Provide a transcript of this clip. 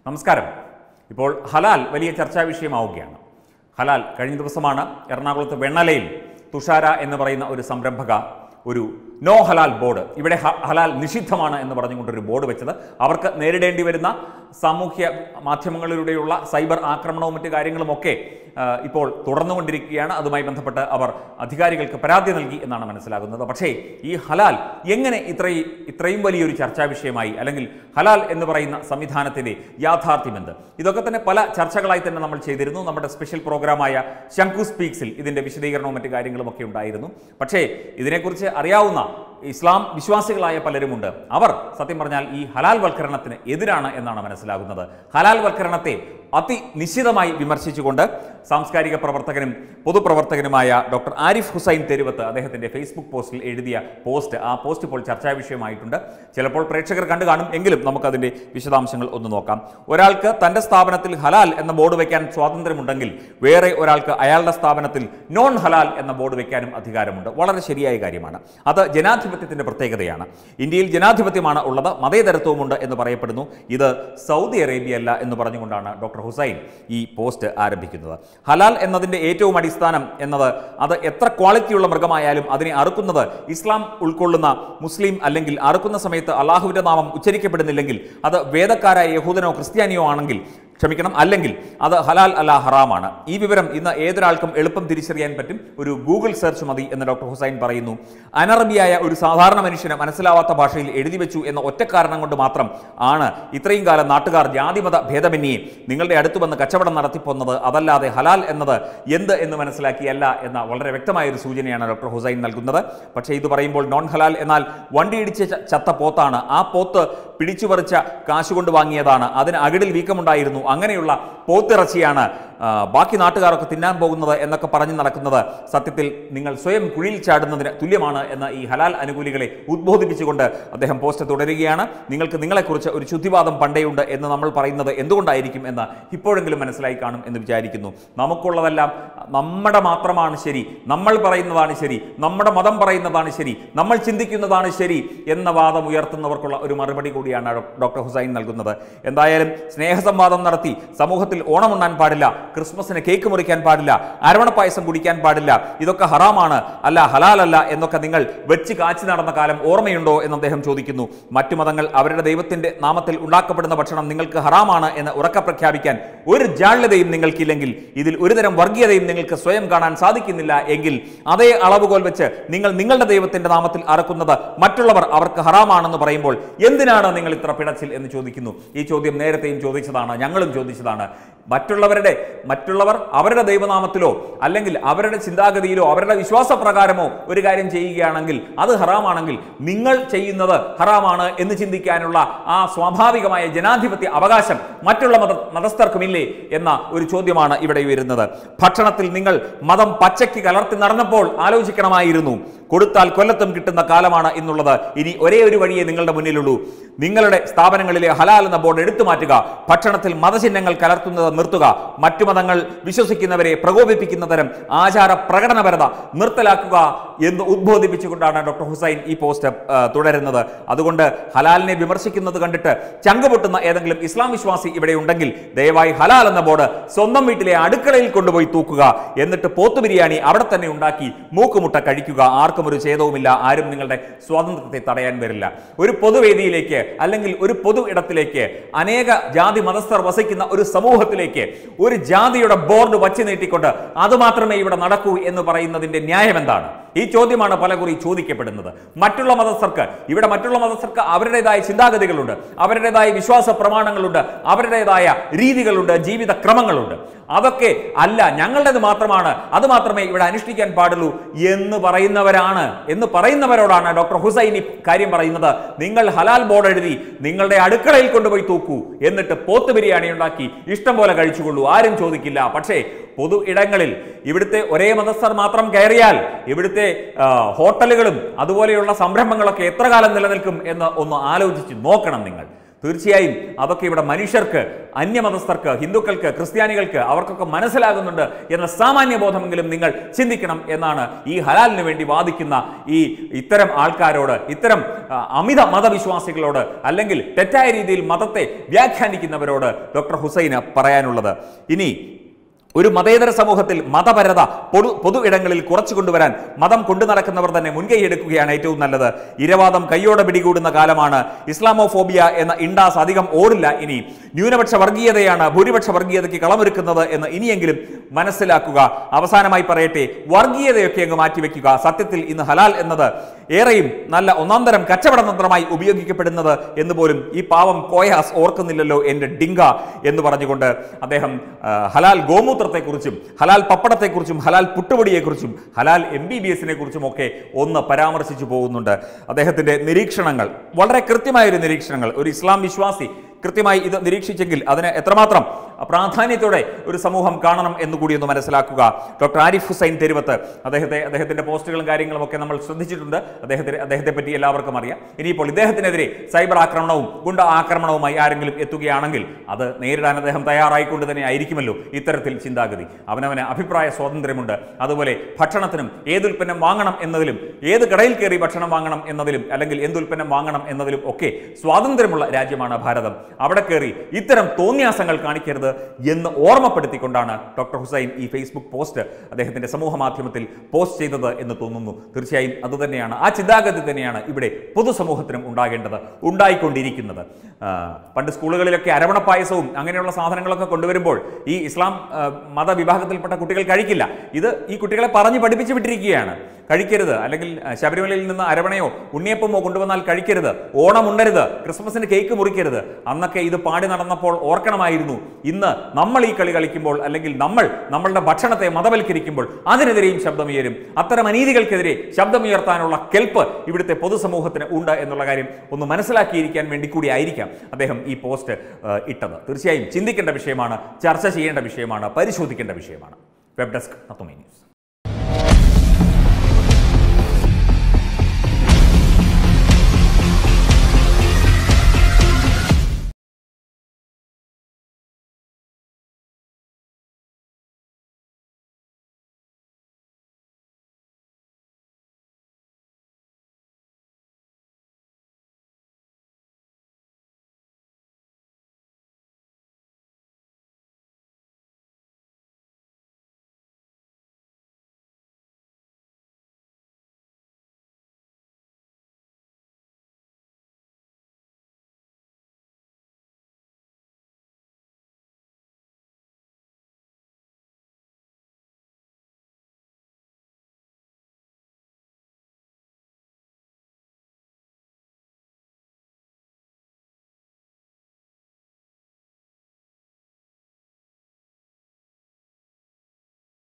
നമസ്കാരം ഇപ്പോൾ ഹലാൽ വലിയ ചർച്ചാ വിഷയമാവുകയാണ് ഹലാൽ കഴിഞ്ഞ ദിവസമാണ് എറണാകുളത്ത് വെണ്ണലയിൽ തുഷാര എന്ന് പറയുന്ന ഒരു സംരംഭക ഒരു നോ ഹലാൽ ബോർഡ് ഇവിടെ ഹ- ഹലാൽ നിഷിദ്ധമാണ് എന്ന് പറഞ്ഞുകൊണ്ടൊരു ബോർഡ് വെച്ചത് അവർക്ക് നേരിടേണ്ടി വരുന്ന സാമൂഹ്യ മാധ്യമങ്ങളിലൂടെയുള്ള സൈബർ ആക്രമണവും മറ്റു കാര്യങ്ങളുമൊക്കെ ആ, ഇപ്പോൾ തുടർന്നുകൊണ്ടിരിക്കുകയാണ് അതുമായി ബന്ധപ്പെട്ട് അവർ അധികാരികൾക്ക് പരാതി നൽകി എന്നാണ് മനസ്സിലാകുന്നത് പക്ഷേ ഈ ഹലാൽ എങ്ങനെ ഇത്രയും ഇത്രയും വലിയൊരു ചർച്ചാ വിഷയമായി അല്ലെങ്കിൽ ഹലാൽ എന്ന് പറയുന്ന സംവിധാനത്തിൻ്റെ യാഥാർത്ഥ്യമെന്ത് ഇതൊക്കെ തന്നെ പല ചർച്ചകളായി തന്നെ നമ്മൾ ചെയ്തിരുന്നു നമ്മുടെ സ്പെഷ്യൽ പ്രോഗ്രാമായ ശംഖു സ്പീക്സിൽ ഇതിൻ്റെ വിശദീകരണവും മറ്റു കാര്യങ്ങളും ഒക്കെ ഉണ്ടായിരുന്നു പക്ഷേ ഇതിനെക്കുറിച്ച് അറിയാവുന്ന ഇസ്ലാം വിശ്വാസികളായ പലരുമുണ്ട് അവർ സത്യം പറഞ്ഞാൽ ഈ ഹലാൽ വൽക്കരണത്തിന് എതിരാണ് എന്നാണ് മനസ്സിലാകുന്നത് ഹലാൽ വൽക്കരണത്തെ അതിനിശ്ചിതമായി വിമർശിച്ചുകൊണ്ട് സാംസ്കാരിക പ്രവർത്തകനും പൊതുപ്രവർത്തകനുമായ ഡോക്ടർ ആരിഫ് ഹുസൈൻ തെരുവത്ത് അദ്ദേഹത്തിൻ്റെ ഫേസ്ബുക്ക് പോസ്റ്റിൽ എഴുതിയ പോസ്റ്റ് ആ പോസ്റ്റ് ഇപ്പോൾ ചർച്ചാ വിഷയമായിട്ടുണ്ട് ചിലപ്പോൾ പ്രേക്ഷകർ കണ്ടു കാണും എങ്കിലും നമുക്കതിൻ്റെ വിശദാംശങ്ങൾ ഒന്ന് നോക്കാം ഒരാൾക്ക് തൻ്റെ സ്ഥാപനത്തിൽ ഹലാൽ എന്ന ബോർഡ് വയ്ക്കാൻ സ്വാതന്ത്ര്യമുണ്ടെങ്കിൽ വേറെ ഒരാൾക്ക് അയാളുടെ സ്ഥാപനത്തിൽ നോൺ ഹലാൽ എന്ന ബോർഡ് വയ്ക്കാനും അധികാരമുണ്ട് വളരെ ശരിയായ കാര്യമാണ് അത് ജനാധിപത്യത്തിൻ്റെ പ്രത്യേകതയാണ് ഇന്ത്യയിൽ ജനാധിപത്യമാണ് ഉള്ളത് മതേതരത്വമുണ്ട് എന്ന് പറയപ്പെടുന്നു ഇത് സൗദി അറേബ്യ അല്ല എന്ന് പറഞ്ഞുകൊണ്ടാണ് ഡോക്ടർ ഹുസൈൻ ഈ പോസ്റ്റ് ആരംഭിക്കുന്നത് ഹലാൽ എന്നതിൻ്റെ ഏറ്റവും അടിസ്ഥാനം എന്നത് അത് എത്ര ക്വാളിറ്റിയുള്ള മൃഗമായാലും അതിനെ അറുക്കുന്നത് ഇസ്ലാം ഉൾക്കൊള്ളുന്ന മുസ്ലിം അല്ലെങ്കിൽ അറുക്കുന്ന സമയത്ത് അള്ളാഹുവിൻ്റെ നാമം ഉച്ചരിക്കപ്പെടുന്നില്ലെങ്കിൽ അത് വേദക്കാരായ യഹൂദനോ ക്രിസ്ത്യാനിയോ ആണെങ്കിൽ ക്ഷമിക്കണം അല്ലെങ്കിൽ അത് ഹലാൽ അല്ല ഹറാമാണ് ഈ വിവരം ഇന്ന് ഏതൊരാൾക്കും എളുപ്പം തിരിച്ചറിയാൻ പറ്റും ഒരു ഗൂഗിൾ സെർച്ച് മതി എന്ന് ഡോക്ടർ ഹുസൈൻ പറയുന്നു അനറബിയായ ഒരു സാധാരണ മനുഷ്യന് മനസ്സിലാവാത്ത ഭാഷയിൽ എഴുതി വെച്ചു എന്ന ഒറ്റ കാരണം കൊണ്ട് മാത്രം ആണ് ഇത്രയും കാലം നാട്ടുകാർ ജാതിമത ഭേദമന്യേ നിങ്ങളുടെ അടുത്ത് വന്ന് കച്ചവടം നടത്തിപ്പോന്നത് അതല്ലാതെ ഹലാൽ എന്നത് എന്ത് എന്ന് മനസ്സിലാക്കിയല്ല എന്ന വളരെ വ്യക്തമായ ഒരു സൂചനയാണ് ഡോക്ടർ ഹുസൈൻ നൽകുന്നത് പക്ഷേ ഇത് പറയുമ്പോൾ നോൺ ഹലാൽ എന്നാൽ വണ്ടി ഇടിച്ച് ച- ചത്ത പോത്താണ് ആ പോത്ത് പിടിച്ചു പറിച്ച കാശുകൊണ്ട് വാങ്ങിയതാണ് അതിന് അകിടിൽ വീക്കമുണ്ടായിരുന്നു അങ്ങനെയുള്ള പോത്തിറച്ചിയാണ് ആ, ബാക്കി നാട്ടുകാരൊക്കെ തിന്നാൻ പോകുന്നത് എന്നൊക്കെ പറഞ്ഞു നടക്കുന്നത് സത്യത്തിൽ നിങ്ങൾ സ്വയം കുഴിയിൽ ചാടുന്നതിന് തുല്യമാണ് എന്ന് ഈ ഹലാൽ അനുകൂലികളെ ഉദ്ബോധിപ്പിച്ചുകൊണ്ട് അദ്ദേഹം പോസ്റ്റ് തുടരുകയാണ് നിങ്ങൾക്ക് നിങ്ങളെക്കുറിച്ച് ഒരു ശുദ്ധിവാദം പണ്ടേയുണ്ട് എന്ന് നമ്മൾ പറയുന്നത് എന്തുകൊണ്ടായിരിക്കും എന്ന് ഇപ്പോഴെങ്കിലും മനസ്സിലായി കാണും എന്ന് വിചാരിക്കുന്നു നമുക്കുള്ളതെല്ലാം നമ്മുടെ മാത്രമാണ് ശരി നമ്മൾ പറയുന്നതാണ് ശരി നമ്മുടെ മതം പറയുന്നതാണ് ശരി നമ്മൾ ചിന്തിക്കുന്നതാണ് ശരി എന്ന വാദം ഉയർത്തുന്നവർക്കുള്ള ഒരു മറുപടി കൂടിയാണ് ഡോ- ഡോക്ടർ ഹുസൈൻ നൽകുന്നത് എന്തായാലും സ്നേഹസംവാദം നടത്തി സമൂഹത്തിൽ ഓണമുണ്ണാൻ പാടില്ല ക്രിസ്മസിന് കേക്ക് മുറിക്കാൻ പാടില്ല അരവണ പായസം കുടിക്കാൻ പാടില്ല ഇതൊക്കെ ഹറാമാണ് അല്ല ഹലാലല്ല എന്നൊക്കെ നിങ്ങൾ വെച്ച് കാച്ചി നടന്ന കാലം ഓർമ്മയുണ്ടോ എന്ന് അദ്ദേഹം ചോദിക്കുന്നു മറ്റു മതങ്ങൾ അവരുടെ ദൈവത്തിന്റെ നാമത്തിൽ ഉണ്ടാക്കപ്പെടുന്ന ഭക്ഷണം നിങ്ങൾക്ക് ഹറാമാണ് എന്ന് ഉറക്കെ പ്രഖ്യാപിക്കാൻ ഒരു ജാള്യതയും നിങ്ങൾക്കില്ലെങ്കിൽ ഇതിൽ ഒരുതരം വർഗീയതയും നിങ്ങൾക്ക് സ്വയം കാണാൻ സാധിക്കുന്നില്ല എങ്കിൽ അതേ അളവുകോൽ വെച്ച് നിങ്ങൾ നിങ്ങളുടെ ദൈവത്തിന്റെ നാമത്തിൽ അറക്കുന്നത് മറ്റുള്ളവർ അവർക്ക് ഹറാമാണെന്ന് പറയുമ്പോൾ എന്തിനാണ് നിങ്ങൾ ഇത്ര പിടച്ചിൽ എന്ന് ചോദിക്കുന്നു ഈ ചോദ്യം നേരത്തെയും ചോദിച്ചതാണ് ഞങ്ങളും ചോദിച്ചതാണ് മറ്റുള്ളവരുടെ മറ്റുള്ളവർ അവരുടെ ദൈവനാമത്തിലോ അല്ലെങ്കിൽ അവരുടെ ചിന്താഗതിയിലോ അവരുടെ വിശ്വാസപ്രകാരമോ ഒരു കാര്യം ചെയ്യുകയാണെങ്കിൽ അത് ഹറാമാണെങ്കിൽ നിങ്ങൾ ചെയ്യുന്നത് ഹറാമാണ് എന്ന് ചിന്തിക്കാനുള്ള ആ സ്വാഭാവികമായ ജനാധിപത്യ അവകാശം മറ്റുള്ള മത മതസ്ഥർക്കുമില്ലേ എന്ന ഒരു ചോദ്യമാണ് ഇവിടെ വരുന്നത് ഭക്ഷണത്തിൽ നിങ്ങൾ മതം പച്ചയ്ക്ക് കലർത്തി നടന്നപ്പോൾ ആലോചിക്കണമായിരുന്നു കൊടുത്താൽ കൊല്ലത്തും കിട്ടുന്ന കാലമാണ് എന്നുള്ളത് ഇനി ഒരേ ഒരു വഴിയേ നിങ്ങളുടെ മുന്നിലുള്ളൂ നിങ്ങളുടെ സ്ഥാപനങ്ങളിലെ ഹലാൽ എന്ന ബോർഡ് എടുത്തു മാറ്റുക ഭക്ഷണത്തിൽ മതചിഹ്നങ്ങൾ കലർത്തുന്നത് നിർത്തുക മറ്റു മതങ്ങൾ വിശ്വസിക്കുന്നവരെ പ്രകോപിപ്പിക്കുന്ന തരം ആചാര പ്രകടനപരത നിർത്തലാക്കുക എന്ന് ഉദ്ബോധിപ്പിച്ചുകൊണ്ടാണ് ഡോക്ടർ ഹുസൈൻ ഈ പോസ്റ്റ് ആ, തുടരുന്നത് അതുകൊണ്ട് ഹലാലിനെ വിമർശിക്കുന്നത് കണ്ടിട്ട് ചങ്കുപൊട്ടുന്ന ഏതെങ്കിലും ഇസ്ലാം വിശ്വാസി ഇവിടെ ഉണ്ടെങ്കിൽ ദയവായി ഹലാൽ എന്ന ബോർഡ് സ്വന്തം വീട്ടിലെ അടുക്കളയിൽ കൊണ്ടുപോയി തൂക്കുക എന്നിട്ട് പോത്തു ബിരിയാണി അവിടെ തന്നെ ഉണ്ടാക്കി മൂക്കുമുട്ട കഴിക്കുക ആർക്കും ഒരു ഛേദവുമില്ല ആരും നിങ്ങളുടെ സ്വാതന്ത്ര്യത്തെ തടയാൻ വരില്ല ഒരു പൊതുവേദിയിലേക്ക് അല്ലെങ്കിൽ ഒരു പൊതു ഇടത്തിലേക്ക് അനേക ജാതി മതസ്ഥർ വസിക്കുന്ന ഒരു സമൂഹത്തിലേക്ക് ഒരു ജാതിയുടെ ബോർഡ് വച്ചു നീട്ടിക്കൊണ്ട് അത് മാത്രമേ ഇവിടെ നടക്കൂ എന്ന് പറയുന്നതിന്റെ ന്യായം എന്താണ് ഈ ചോദ്യമാണ് പലകുറി ചോദിക്കപ്പെടുന്നത് മറ്റുള്ള മതസ്ഥർക്ക് ഇവിടെ മറ്റുള്ള മതസ്ഥർക്ക് അവരുടേതായ ചിന്താഗതികളുണ്ട് അവരുടേതായ വിശ്വാസ പ്രമാണങ്ങളുണ്ട് അവരുടേതായ രീതികളുണ്ട് ജീവിത ക്രമങ്ങളുണ്ട് അതൊക്കെ അല്ല ഞങ്ങളുടേത് മാത്രമാണ് അത് മാത്രമേ ഇവിടെ അനുഷ്ഠിക്കാൻ പാടുള്ളൂ എന്ന് പറയുന്നവരാണ് എന്ന് പറയുന്നവരോടാണ് ഡോക്ടർ ഹുസൈൻ ഈ കാര്യം പറയുന്നത് നിങ്ങൾ ഹലാൽ ബോർഡ് എഴുതി നിങ്ങളുടെ അടുക്കളയിൽ കൊണ്ടുപോയി തൂക്കൂ എന്നിട്ട് പോത്ത് ബിരിയാണി ഉണ്ടാക്കി ഇഷ്ടം പോലെ കഴിച്ചുകൊള്ളൂ ആരും ചോദിക്കില്ല പക്ഷേ പൊതു ഇടങ്ങളിൽ ഇവിടുത്തെ ഒരേ മതസ്ഥർ മാത്രം കയറിയാൽ ഇവിടുത്തെ ആ, ഹോട്ടലുകളും അതുപോലെയുള്ള സംരംഭങ്ങളൊക്കെ എത്ര കാലം നിലനിൽക്കും എന്ന് ഒന്ന് ആലോചിച്ച് നോക്കണം നിങ്ങൾ തീർച്ചയായും അതൊക്കെ ഇവിടെ മനുഷ്യർക്ക് അന്യമതസ്ഥർക്ക് ഹിന്ദുക്കൾക്ക് ക്രിസ്ത്യാനികൾക്ക് അവർക്കൊക്കെ മനസ്സിലാകുന്നുണ്ട് എന്ന സാമാന്യ ബോധമെങ്കിലും നിങ്ങൾ ചിന്തിക്കണം എന്നാണ് ഈ ഹലാലിന് വേണ്ടി വാദിക്കുന്ന ഈ ഇത്തരം ആൾക്കാരോട് ഇത്തരം ആ, അമിത മതവിശ്വാസികളോട് അല്ലെങ്കിൽ തെറ്റായ രീതിയിൽ മതത്തെ വ്യാഖ്യാനിക്കുന്നവരോട് ഡോക്ടർ ഹുസൈന് പറയാനുള്ളത് ഇനി ഒരു മതേതര സമൂഹത്തിൽ മതപരത പൊതു പൊതു ഇടങ്ങളിൽ കുറച്ചു കൊണ്ടുവരാൻ മതം കൊണ്ടു നടക്കുന്നവർ തന്നെ മുൻകൈയെടുക്കുകയാണ് ഏറ്റവും നല്ലത് ഇരവാദം കയ്യോടെ പിടികൂടുന്ന കാലമാണ് ഇസ്ലാമോഫോബിയ എന്ന ഇണ്ടാസ് അധികം ഓടില്ല ഇനി ന്യൂനപക്ഷ വർഗീയതയാണ് ഭൂരിപക്ഷ വർഗീയതയ്ക്ക് കളമൊരുക്കുന്നത് എന്ന് ഇനിയെങ്കിലും മനസ്സിലാക്കുക അവസാനമായി പറയട്ടെ വർഗീയതയൊക്കെ അങ്ങ് മാറ്റിവെക്കുക സത്യത്തിൽ ഇന്ന് ഹലാൽ എന്നത് ഏറെയും നല്ല ഒന്നാം തരം കച്ചവട തന്ത്രമായി ഉപയോഗിക്കപ്പെടുന്നത് എന്ന് പോലും ഈ പാവം കോയാസ് ഓർക്കുന്നില്ലല്ലോ എൻ്റെ ഡിങ്ക എന്ന് പറഞ്ഞുകൊണ്ട് അദ്ദേഹം ആ, ഹലാൽ ഗോമൂത്രത്തെക്കുറിച്ചും ഹലാൽ പപ്പടത്തെക്കുറിച്ചും ഹലാൽ പുട്ടുപൊടിയെക്കുറിച്ചും ഹലാൽ എം ബി ബി എസിനെ കുറിച്ചും ഒക്കെ ഒന്ന് പരാമർശിച്ചു പോകുന്നുണ്ട് അദ്ദേഹത്തിൻ്റെ നിരീക്ഷണങ്ങൾ വളരെ കൃത്യമായ ഒരു നിരീക്ഷണങ്ങൾ ഒരു ഇസ്ലാം വിശ്വാസി കൃത്യമായി ഇത് നിരീക്ഷിച്ചെങ്കിൽ അതിന് എത്രമാത്രം പ്രാധാന്യത്തോടെ ഒരു സമൂഹം കാണണം എന്ന് കൂടി ഒന്ന് മനസ്സിലാക്കുക ഡോക്ടർ ആരിഫ് ഹുസൈൻ തെരുവത്ത് അദ്ദേഹത്തെ അദ്ദേഹത്തിന്റെ പോസ്റ്റുകളും കാര്യങ്ങളും ഒക്കെ നമ്മൾ ശ്രദ്ധിച്ചിട്ടുണ്ട് അദ്ദേഹത്തിന് അദ്ദേഹത്തെ പറ്റി എല്ലാവർക്കും അറിയാം ഇനിയിപ്പോൾ ഇദ്ദേഹത്തിനെതിരെ സൈബർ ആക്രമണവും ഗുണ്ട ആക്രമണവുമായി ആരെങ്കിലും എത്തുകയാണെങ്കിൽ അത് നേരിടാൻ അദ്ദേഹം തയ്യാറായിക്കൊണ്ട് തന്നെ ആയിരിക്കുമല്ലോ ഇത്തരത്തിൽ ചിന്താഗതി അവനവന് അഭിപ്രായ സ്വാതന്ത്ര്യമുണ്ട് അതുപോലെ ഭക്ഷണത്തിനും ഏതുൽപ്പന്നം വാങ്ങണം എന്നതിലും ഏത് കടയിൽ കയറി ഭക്ഷണം വാങ്ങണം എന്നതിലും അല്ലെങ്കിൽ എന്തുൽപ്പന്നം വാങ്ങണം എന്നതിലും ഒക്കെ സ്വാതന്ത്ര്യമുള്ള രാജ്യമാണ് ഭാരതം അവിടെ കയറി ഇത്തരം തോന്നിയാസങ്ങൾ കാണിക്കരുത് എന്ന് ഓർമ്മപ്പെടുത്തിക്കൊണ്ടാണ് ഡോക്ടർ ഹുസൈൻ ഈ ഫേസ്ബുക്ക് പോസ്റ്റ് അദ്ദേഹത്തിന്റെ സമൂഹ മാധ്യമത്തിൽ പോസ്റ്റ് ചെയ്തത് എന്ന് തോന്നുന്നു തീർച്ചയായും അതുതന്നെയാണ് ആ ചിന്താഗതി തന്നെയാണ് ഇവിടെ പൊതുസമൂഹത്തിനും ഉണ്ടാകേണ്ടത് ഉണ്ടായിക്കൊണ്ടിരിക്കുന്നത് ആ, പണ്ട് സ്കൂളുകളിലൊക്കെ അരവണ പായസവും അങ്ങനെയുള്ള സാധനങ്ങളൊക്കെ കൊണ്ടുവരുമ്പോൾ ഈ ഇസ്ലാം ആ, മതവിഭാഗത്തിൽപ്പെട്ട കുട്ടികൾ കഴിക്കില്ല ഇത് ഈ കുട്ടികളെ പറഞ്ഞ് പഠിപ്പിച്ചു വിട്ടിരിക്കുകയാണ് കഴിക്കരുത് അല്ലെങ്കിൽ ആ, ശബരിമലയിൽ നിന്ന് അരവണയോ ഉണ്ണിയപ്പമോ കൊണ്ടുവന്നാൽ കഴിക്കരുത് ഓണം ഉണ്ണരുത് ക്രിസ്മസിന് കേക്ക് മുറിക്കരുത് അന്നൊക്കെ ഇത് പാടി നടന്നപ്പോൾ ഓർക്കണമായിരുന്നു ഇന്ന് നമ്മൾ ഈ കളി കളിക്കുമ്പോൾ അല്ലെങ്കിൽ നമ്മൾ നമ്മളുടെ ഭക്ഷണത്തെ മതവൽക്കരിക്കുമ്പോൾ അതിനെതിരെയും ശബ്ദമുയരും അത്തരം അനീതികൾക്കെതിരെ ശബ്ദമുയർത്താനുള്ള കെൽപ്പ് ഇവിടുത്തെ പൊതുസമൂഹത്തിന് ഉണ്ട് എന്നുള്ള കാര്യം ഒന്ന് മനസ്സിലാക്കിയിരിക്കാൻ വേണ്ടി കൂടി ആയിരിക്കാം അദ്ദേഹം ഈ പോസ്റ്റ് ആ, ഇട്ടത് തീർച്ചയായും ചിന്തിക്കേണ്ട വിഷയമാണ് ചർച്ച ചെയ്യേണ്ട വിഷയമാണ് പരിശോധിക്കേണ്ട വിഷയമാണ് വെബ് ഡെസ്ക് തത്വമേ ന്യൂസ്